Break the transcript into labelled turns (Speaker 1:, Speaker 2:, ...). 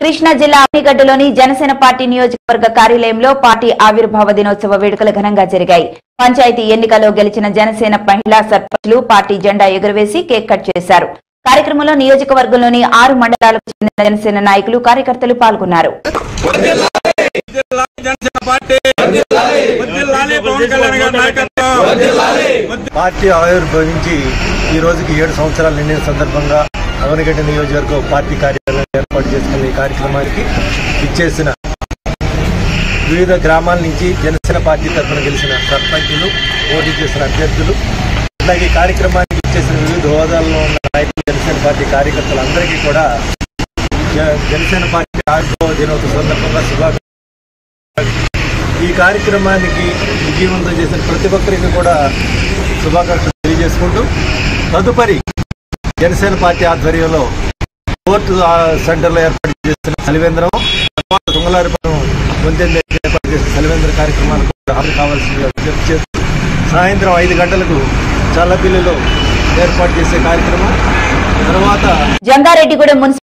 Speaker 1: కృష్ణా జిల్లా అమ్మిగడ్డలోని జనసేన పార్టీ నియోజకవర్గ కార్యాలయంలో పార్టీ ఆవిర్భావ దినోత్సవ వేడుకలు ఘనంగా జరిగాయి పంచాయతీ ఎన్నికల్లో గెలిచిన జనసేన మహిళా సర్పంచ్లు పార్టీ జెండా ఎగురవేసి కేక్ కట్ చేశారు కార్యక్రమంలో నియోజకవర్గంలోని ఆరు మండలాలకు చెందిన జనసేన నాయకులు కార్యకర్తలు పాల్గొన్నారు
Speaker 2: వర్ధిల్లాలి జనసేన పార్టీ వర్ధిల్లాలి పవన్ కళ్యాణ్ గారి నాయకత్వం వర్ధిల్లాలి
Speaker 3: పార్టీ ఆవిర్భవించి ఈ రోజుకి ఏడు సంవత్సరాలు నిండిన సందర్భంగా అవనగడ్డ నియోజకవర్గం పార్టీ కార్యాలయం ఏర్పాటు చేసుకున్న ఈ కార్యక్రమానికి ఇచ్చేసిన వివిధ గ్రామాల నుంచి జనసేన పార్టీ తరఫున గెలిచిన సర్పంచులు పోటీ చేసిన అభ్యర్థులు అలాగే ఈ కార్యక్రమానికి ఇచ్చేసిన వివిధ హోదాల్లో ఉన్న నాయకులు జనసేన పార్టీ కార్యకర్తలందరికీ కూడా జ- జనసేన పార్టీ ఆవిర్భావ దినోత్సవ సందర్భంగా శుభాకాంక్షలు ఈ కార్యక్రమానికి విజయవంతం చేసిన ప్రతి ఒక్కరికి కూడా శుభాకాంక్షలు తెలియజేసుకుంటూ తదుపరి జనసేన పార్టీ ఆధ్వర్యంలో కోర్టు ఆ, సెంటర్లో ఏర్పాటు చేసిన సలివేంద్రం తర్వాత తుంగలారిపురం వంతెన దగ్గర ఏర్పాటు చేసిన సలివేంద్ర కార్యక్రమాలకు కూడా హాజరు కావాల్సిందిగా విజ్ఞప్తి చేస్తూ సాయంత్రం ఐదు గంటలకు చల్లపిల్లిలో ఏర్పాటు చేసే కార్యక్రమం తర్వాత
Speaker 1: జంగారెడ్డిగూడెం మున్సిపల్